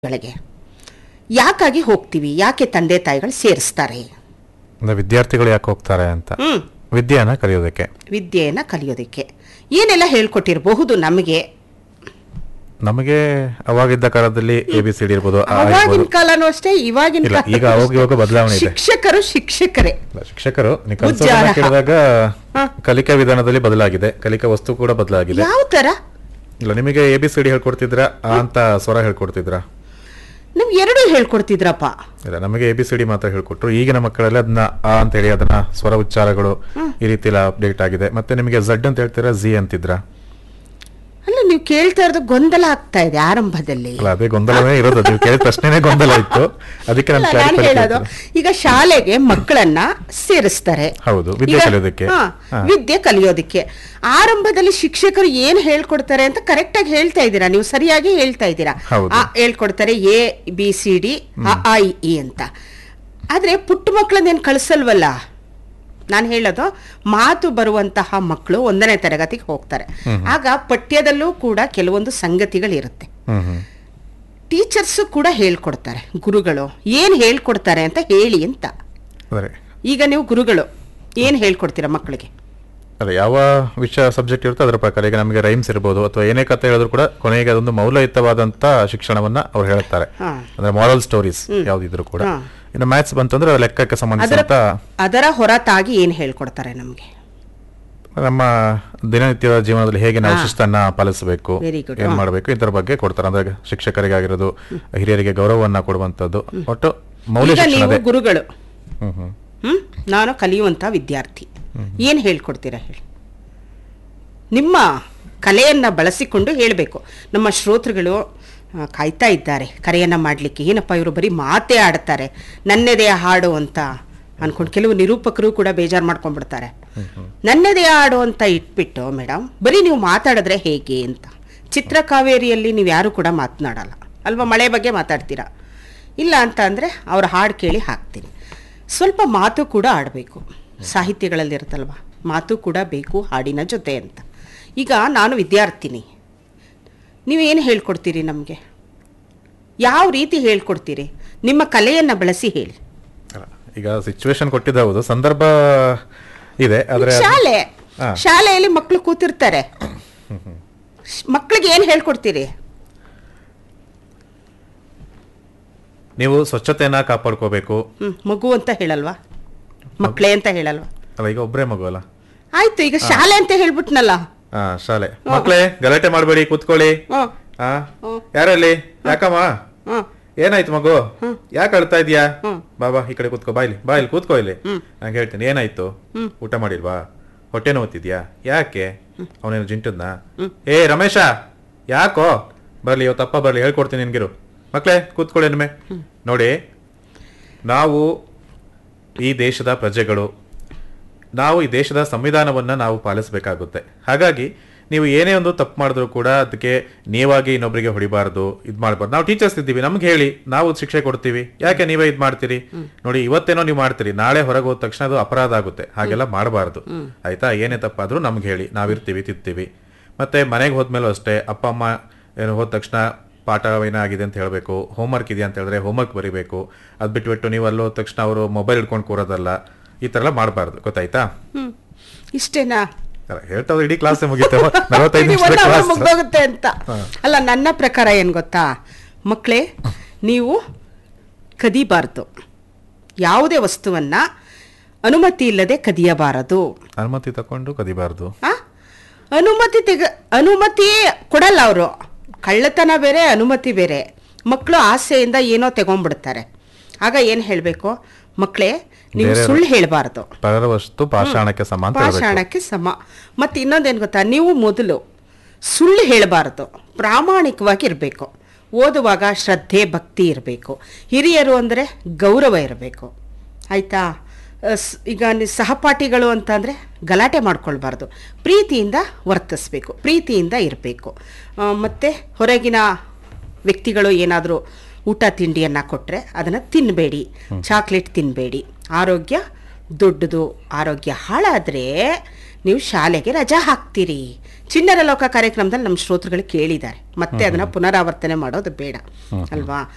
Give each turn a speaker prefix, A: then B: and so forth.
A: ಗಳಿಗೆ ಯಾಕಾಗಿ ಹೋಗ್ತೀವಿ ಯಾಕೆ ತಂದೆ ತಾಯಿಗಳು ಸೇರಿಸ್ತಾರೆ
B: ಅಂದ್ರೆ ವಿದ್ಯಾರ್ಥಿಗಳು ಯಾಕೆ ಹೋಗ್ತಾರೆ ಅಂತ
A: ಹ್ಮ್
B: ವಿದ್ಯೆಯನ್ನ ಕಲಿಯೋದಕ್ಕೆ
A: ವಿದ್ಯೆಯನ್ನ ಕಲಿಯೋದಕ್ಕೆ ಏನೆಲ್ಲ ಹೇಳ್ಕೊಟ್ಟಿರಬಹುದು ನಮಗೆ
B: ನಮಗೆ ಅವಾಗಿದ್ದ ಕಾಲದಲ್ಲಿ ಎ ಬಿ ಸಿ ಡಿ ಇರ್ಬೋದು ಆ
A: ಅವಾಗಿನ
B: ಇರ್ಬೋದು.
A: ಕಾಲನೂ ಅಷ್ಟೇ ಇವಾಗಿನ
B: ಇಲ್ಲ, ಈಗ
A: ಕಾಲನೂ
B: ಅವಾಗ ಇವಾಗ ಬದಲಾವಣೆ ಇದೆ.
A: ಶಿಕ್ಷಕರು ಶಿಕ್ಷಕರೇ
B: ಇಲ್ಲ, ಶಿಕ್ಷಕರು ನೀವು
A: ಉಜ್ಜಾಲ.
B: ಕಲಿಸೋದನ್ನ ಕೇಳಿದಾಗ
A: ಹ.
B: ಕಲಿಕಾ ವಿಧಾನದಲ್ಲಿ ಬದಲಾಗಿದೆ ಕಲಿಕಾ ವಸ್ತು ಕೂಡ ಬದಲಾಗಿದೆ
A: ಯಾವ ತರ
B: ಇಲ್ಲ ನಿಮಗೆ ಎ ಬಿ ಸಿ ಡಿ ಹೇಳ್ಕೊಡ್ತಿದ್ರಾ ಆ ಅಂತ ಸ್ವರ ಹೇಳ್ಕೊಡ್ತಿದ್ರಾ
A: ನಿಮ್ಗೆ ಎರಡೂ ಹೇಳ್ಕೊಡ್ತಿದ್ರಪ್ಪ
B: ಇಲ್ಲ ನಮಗೆ ಎ ಬಿ ಸಿ ಡಿ ಮಾತ್ರ ಹೇಳ್ಕೊಟ್ರು ಈಗಿನ ಮಕ್ಕಳಲ್ಲಿ ಅದನ್ನ ಆ ಅಂತ ಹೇಳಿ ಅದನ್ನ ಸ್ವರ ಉಚ್ಚಾರಗಳು ಈ ರೀತಿ ಎಲ್ಲ ಅಪ್ಡೇಟ್ ಆಗಿದೆ ಮತ್ತೆ ನಿಮಗೆ ಝಡ್ ಅಂತ ಹೇಳ್ತೀರಾ ಜಿ ಅಂತಿದ್ರಾ
A: ಅಲ್ಲ ನೀವು ಕೇಳ್ತಾ ಇರೋದು ಗೊಂದಲ ಆಗ್ತಾ ಇದೆ ಆರಂಭದಲ್ಲಿ
B: ಅಲ್ಲ ಅದೇ ಗೊಂದಲವೇ ಇರೋದು ನೀವು ಕೇಳಿದ ಪ್ರಶ್ನೆನೇ ಗೊಂದಲ ಇತ್ತು ಅದಕ್ಕೆ ನಾನು
A: ಅಲ್ಲ, ನಾನು
B: clarify
A: ಹೇಳೋದು
B: ಮಾಡ್ತೀನಿ.
A: ಈಗ ಶಾಲೆಗೆ ಮಕ್ಕಳನ್ನ ಸೇರಿಸ್ತಾರೆ
B: ಹೌದು, ವಿದ್ಯೆ
A: ಈಗ-
B: ಕಲಿಯೋದಕ್ಕೆ.
A: ಹಾ,
B: ಹಾ.
A: ವಿದ್ಯೆ ಕಲಿಯೋದಕ್ಕೆ ಆರಂಭದಲ್ಲಿ ಶಿಕ್ಷಕರು ಏನ್ ಹೇಳ್ಕೊಡ್ತಾರೆ ಅಂತ ಕರೆಕ್ಟ್ ಆಗಿ ಹೇಳ್ತಾ ಇದ್ದೀರಾ ನೀವು ಸರಿಯಾಗಿ ಹೇಳ್ತಾ ಇದ್ದೀರಾ
B: ಹೌದು.
A: ಆ, ಹೇಳ್ಕೊಡ್ತಾರೆ ಎ ಬಿ ಸಿ ಡಿ ಅ ಆ, ಇ, ಈ ಅಂತ ಆದ್ರೆ ಪುಟ್ಟ ಮಕ್ಕಳನ್ನೇನು ಕಳಿಸಲ್ವಲ್ಲ ನಾನು ಹೇಳೋದು ಮಾತು ಬರುವಂತಹ ಮಕ್ಕಳು ಒಂದನೇ ತರಗತಿಗೆ ಹೋಗ್ತಾರೆ ಆಗ ಪಠ್ಯದಲ್ಲೂ ಕೂಡ ಕೆಲವೊಂದು ಸಂಗತಿಗಳಿರುತ್ತೆ
B: ಹ್ಮ್ ಹ್ಮ್
A: ಟೀಚರ್ಸು ಕೂಡ ಹೇಳ್ಕೊಡ್ತಾರೆ ಗುರುಗಳು ಏನು ಹೇಳ್ಕೊಡ್ತಾರೆ ಅಂತ ಹೇಳಿ ಅಂತ
B: ಅದೇ
A: ಈಗ ನೀವು ಗುರುಗಳು ಏನು ಹೇಳ್ಕೊಡ್ತೀರಾ ಮಕ್ಕಳಿಗೆ
B: ಅದೇ ಯಾವ ವಿಷಯ ಸಬ್ಜೆಕ್ಟ್ ಇರುತ್ತೋ ಅದರ ಪ್ರಕಾರ ಈಗ ನಮಗೆ ರೈಮ್ಸ್ ಇರ್ಬೋದು ಅಥವಾ ಏನೇ ಕಥೆ ಹೇಳಿದ್ರು ಕೂಡ ಕೊನೆಗೆ ಅದೊಂದು ಮೌಲ್ಯಯುತವಾದಂತ ಶಿಕ್ಷಣವನ್ನ ಅವ್ರು ಹೇಳ್ತಾರೆ
A: ಹಾ.
B: ಅಂದ್ರೆ ಮಾರಲ್ ಸ್ಟೋರೀಸ್ ಯಾವ್ದಿದ್ರು ಕೂಡ
A: ಹಾ.
B: ಇನ್ನು ಮ್ಯಾಥ್ಸ್ ಬಂತಂದ್ರೆ ಲೆಕ್ಕಕ್ಕೆ
A: ಅದರ
B: ಸಂಬಂಧಿಸಿದಂತ
A: ಅದರ ಹೊರತಾಗಿ ಏನು ಹೇಳ್ಕೊಡ್ತಾರೆ ನಮಗೆ
B: ನಮ್ಮ ದಿನನಿತ್ಯದ ಜೀವನದಲ್ಲಿ ಹೇಗೆ ನಾವು
A: ಹಾ.
B: ಶಿಸ್ತನ್ನ ಪಾಲಿಸಬೇಕು
A: Very good.
B: ಏನ್
A: ಹಾ.
B: ಮಾಡಬೇಕು ಇದರ ಬಗ್ಗೆ ಕೊಡ್ತಾರೆ ಅಂದ್ರೆ ಶಿಕ್ಷಕರಿಗಾಗಿರೋದು ಹಿರಿಯರಿಗೆ ಗೌರವವನ್ನ ಕೊಡುವಂತದ್ದು ಒಟ್ಟು ಮೌಲ್ಯ
A: ಈಗ ನೀವು
B: ಶಿಕ್ಷಣದೇ
A: ಗುರುಗಳು
B: ಹ್ಮ್ ಹ್ಮ್
A: ಹ್ಮ್ ನಾನು ಕಲಿಯುವಂಥ ವಿದ್ಯಾರ್ಥಿ ಏನು ಹೇಳ್ಕೊಡ್ತೀರಾ ಹೇಳಿ ನಿಮ್ಮ ಕಲೆಯನ್ನು ಬಳಸಿಕೊಂಡು ಹೇಳಬೇಕು ನಮ್ಮ ಶ್ರೋತೃಗಳು ಆ, ಕಾಯ್ತಾ ಇದ್ದಾರೆ ಕರೆಯನ್ನು ಮಾಡಲಿಕ್ಕೆ ಏನಪ್ಪ ಇವರು ಬರೀ ಮಾತೇ ಆಡ್ತಾರೆ ನನ್ನೆದೆಯ ಹಾಡು ಅಂತ ಅನ್ಕೊಂಡು ಕೆಲವು ನಿರೂಪಕರು ಕೂಡ ಬೇಜಾರು ಮಾಡ್ಕೊಂಡ್ಬಿಡ್ತಾರೆ ನನ್ನೆದೆಯ ಹಾಡು ಅಂತ ಇಟ್ಬಿಟ್ಟು ಮೇಡಮ್ ಬರೀ ನೀವು ಮಾತಾಡಿದ್ರೆ ಹೇಗೆ ಅಂತ ಚಿತ್ರಕಾವೇರಿಯಲ್ಲಿ ನೀವು ಯಾರು ಕೂಡ ಮಾತನಾಡಲ್ಲ ಅಲ್ವಾ ಮಳೆ ಬಗ್ಗೆ ಮಾತಾಡ್ತೀರಾ ಇಲ್ಲ ಅಂತ ಅಂದರೆ ಅವ್ರ ಹಾಡು ಕೇಳಿ ಹಾಕ್ತೀನಿ ಸ್ವಲ್ಪ ಮಾತು ಕೂಡ ಆಡಬೇಕು ಸಾಹಿತ್ಯಗಳಲ್ಲಿ ಇರುತ್ತಲ್ವ ಮಾತು ಕೂಡ ಬೇಕು ಹಾಡಿನ ಜೊತೆ ಅಂತ ಈಗ ನಾನು ವಿದ್ಯಾರ್ಥಿನಿ ನೀವೇನು ಹೇಳ್ಕೊಡ್ತೀರಿ ನಮಗೆ ಯಾವ ರೀತಿ ಹೇಳ್ಕೊಡ್ತೀರಿ ನಿಮ್ಮ ಕಲೆಯನ್ನು ಬಳಸಿ ಹೇಳಿ
B: ಅಲ್ಲ, ಈಗ ಸಿಚುವೇಶನ್ ಕೊಟ್ಟಿದ್ದ ಹೌದು ಸಂದರ್ಭ ಇದೆ ಆದ್ರೆ ಅದು-
A: ಶಾಲೆ
B: ಹಾ.
A: ಶಾಲೆಯಲ್ಲಿ ಮಕ್ಕಳು ಕೂತಿರ್ತಾರೆ ಶ್- ಮಕ್ಕಳಿಗೆ ಏನು ಹೇಳ್ಕೊಡ್ತೀರಿ
B: ನೀವು ಸ್ವಚ್ಛತೆಯನ್ನ ಕಾಪಾಡ್ಕೋಬೇಕು
A: ಹ್ಮ್ ಮಗು ಅಂತ ಹೇಳಲ್ವಾ ಮಕ್ಕಳೇ ಅಂತ ಹೇಳಲ್ವಾ
B: ಅಲ್ಲ ಈಗ ಒಬ್ಬರೇ ಮಗು ಅಲ್ಲ
A: ಆಯ್ತು ಈಗ ಶಾಲೆ ಅಂತ ಹೇಳ್ಬಿಟ್ನಲ್ಲ
B: ಹಾ ಶಾಲೆ ಮಕ್ಳೇ ಗಲಾಟೆ ಮಾಡಬೇಡಿ ಕೂತ್ಕೊಳ್ಳಿ
A: ಹ್ಮ್
B: ಹಾ
A: ಹ್ಮ್.
B: ಯಾರಲ್ಲಿ ಯಾಕಮ್ಮ
A: ಹ್ಮ್
B: ಏನಾಯ್ತು ಮಗು ಯಾಕೆ ಅಳ್ತಾ ಇದೀಯಾ
A: ಹ್ಮ್.
B: ಬಾಬಾ ಈ ಕಡೆ ಕೂತ್ಕೋ ಬಾ ಇಲ್ಲಿ ಬಾ ಇಲ್ಲಿ ಕೂತ್ಕೋ ಇಲ್ಲಿ ನಾನು ಹೇಳ್ತೀನಿ ಏನಾಯ್ತು ಊಟ ಮಾಡಿಲ್ವಾ ಹೊಟ್ಟೆ ನೋವ್ತಿದ್ಯಾ ಯಾಕೆ ಅವನೇನು ಜಿಂಟದ್ನ ಏ ರಮೇಶ ಯಾಕೋ ಬರ್ಲಿ ಇವತ್ತಪ್ಪ ಬರ್ಲಿ ಹೇಳ್ಕೊಡ್ತೀನಿ ನಿನ್ಗಿರು ಮಕ್ಳೇ ಕೂತ್ಕೊಳ್ಳಿ ನಿಮ್ಮೆ ನೋಡಿ ನಾವು ಈ ದೇಶದ ಪ್ರಜೆಗಳು ನಾವು ಈ ದೇಶದ ಸಂವಿಧಾನವನ್ನ ನಾವು ಪಾಲಿಸಬೇಕಾಗುತ್ತೆ ಹಾಗಾಗಿ ನೀವು ಏನೇ ಒಂದು ತಪ್ಪು ಮಾಡಿದ್ರು ಕೂಡ ಅದಕ್ಕೆ ನೀವಾಗಿ ಇನ್ನೊಬ್ಬರಿಗೆ ಹೊಡಿಬಾರ್ದು ಇದು ಮಾಡಬಾರ್ದು ನಾವು ಟೀಚರ್ಸ್ ಇದ್ದೀವಿ ನಮ್ಗೆ ಹೇಳಿ ನಾವು ಶಿಕ್ಷೆ ಕೊಡ್ತೀವಿ ಯಾಕೆ ನೀವೇ ಇದು ಮಾಡ್ತೀರಿ ನೋಡಿ ಇವತ್ತೇನೋ ನೀವು ಮಾಡ್ತೀರಿ ನಾಳೆ ಹೊರಗೆ ಹೋದ ತಕ್ಷಣ ಅದು ಅಪರಾಧ ಆಗುತ್ತೆ ಹಾಗೆಲ್ಲ ಮಾಡಬಾರ್ದು ಆಯ್ತಾ ಏನೇ ತಪ್ಪಾದ್ರೂ ನಮ್ಗೆ ಹೇಳಿ ನಾವಿರ್ತೀವಿ ತಿತ್ತೀವಿ ಮತ್ತೆ ಮನೆಗೆ ಹೋದ್ಮೇಲೂ ಅಷ್ಟೇ ಅಪ್ಪ ಅಮ್ಮ ಏನು ಹೋದ ತಕ್ಷಣ ಪಾಠ ಏನಾಗಿದೆ ಅಂತ ಹೇಳಬೇಕು ಹೋಮ್ವರ್ಕ್ ಇದೆಯಾ ಅಂತ ಹೇಳಿದ್ರೆ ಹೋಮ್ವರ್ಕ್ ಬರಿಬೇಕು ಅದು ಬಿಟ್ಬಿಟ್ಟು ನೀವು ಅಲ್ಲಿ ಹೋದ ತಕ್ಷಣ ಅವರು ಮೊಬೈಲ್ ಇಟ್ಕೊಂಡು ಕೂರೋದಲ್ಲ ಈ ಥರ ಎಲ್ಲ ಮಾಡಬಾರ್ದು ಗೊತ್ತಾಯ್ತಾ
A: ಹ್ಮ್ ಇಷ್ಟೇನಾ
B: ಅಲ್ಲ, ಹೇಳ್ತಾ ಹೋದ್ರೆ ಇಡೀ ಕ್ಲಾಸ್ ಮುಗಿತೆ ನಲವತ್ತೈದು
A: ಇಡೀ
B: ನಿಮಿಷದ
A: one hour
B: ಕ್ಲಾಸ್
A: ಮುಗ್ದೋಗುತ್ತೆ ಅಂತ ಅಲ್ಲ ನನ್ನ ಪ್ರಕಾರ ಏನು ಗೊತ್ತಾ ಮಕ್ಕಳೇ ನೀವು ಕದಿಬಾರ್ದು ಯಾವುದೇ ವಸ್ತುವನ್ನ ಅನುಮತಿ ಇಲ್ಲದೆ ಕದಿಯಬಾರದು
B: ಅನುಮತಿ ತಕೊಂಡು ಕದಿಬಾರ್ದು
A: ಆ? ಅನುಮತಿ ತೆಗ ಅನುಮತಿ ಕೊಡಲ್ಲ ಅವರು ಕಳ್ಳತನ ಬೇರೆ ಅನುಮತಿ ಬೇರೆ ಮಕ್ಕಳು ಆಸೆಯಿಂದ ಏನೋ ತಗೊಂಡ್ಬಿಡ್ತಾರೆ ಆಗ ಏನು ಹೇಳಬೇಕು ಮಕ್ಕಳೇ ನೀವು
B: ಬೇರೆಯವ್ರು-
A: ಸುಳ್ಳು ಹೇಳಬಾರ್ದು
B: ಪರರ ವಸ್ತು ಪಾಷಾಣಕ್ಕೆ ಸಮ ಅಂತ ಹೇಳ್ಬೇಕು.
A: ಪಾಷಾಣಕ್ಕೆ ಸಮ ಮತ್ತು ಇನ್ನೊಂದೇನು ಗೊತ್ತಾ ನೀವು ಮೊದಲು ಸುಳ್ಳು ಹೇಳಬಾರದು ಪ್ರಾಮಾಣಿಕವಾಗಿ ಇರಬೇಕು ಓದುವಾಗ ಶ್ರದ್ಧೆ ಭಕ್ತಿ ಇರಬೇಕು ಹಿರಿಯರು ಅಂದರೆ ಗೌರವ ಇರಬೇಕು ಆಯಿತಾ ಈಗ ನಿ- ಸಹಪಾಠಿಗಳು ಅಂತಂದರೆ ಗಲಾಟೆ ಮಾಡ್ಕೊಳ್ಬಾರ್ದು ಪ್ರೀತಿಯಿಂದ ವರ್ತಿಸ್ಬೇಕು ಪ್ರೀತಿಯಿಂದ ಇರಬೇಕು ಮತ್ತು ಹೊರಗಿನ ವ್ಯಕ್ತಿಗಳು ಏನಾದರೂ ಊಟ ತಿಂಡಿಯನ್ನು ಕೊಟ್ಟರೆ ಅದನ್ನು ತಿನ್ನಬೇಡಿ ಚಾಕ್ಲೇಟ್ ತಿನ್ನಬೇಡಿ ಆರೋಗ್ಯ ದೊಡ್ಡದು ಆರೋಗ್ಯ ಹಾಳಾದರೆ ನೀವು ಶಾಲೆಗೆ ರಜಾ ಹಾಕ್ತೀರಿ ಚಿಣ್ಣರ ಲೋಕ ಕಾರ್ಯಕ್ರಮದಲ್ಲಿ ನಮ್ಮ ಶ್ರೋತೃಗಳು ಕೇಳಿದ್ದಾರೆ ಮತ್ತೆ ಅದನ್ನ ಪುನರಾವರ್ತನೆ ಮಾಡೋದು ಬೇಡ ಅಲ್ವಾ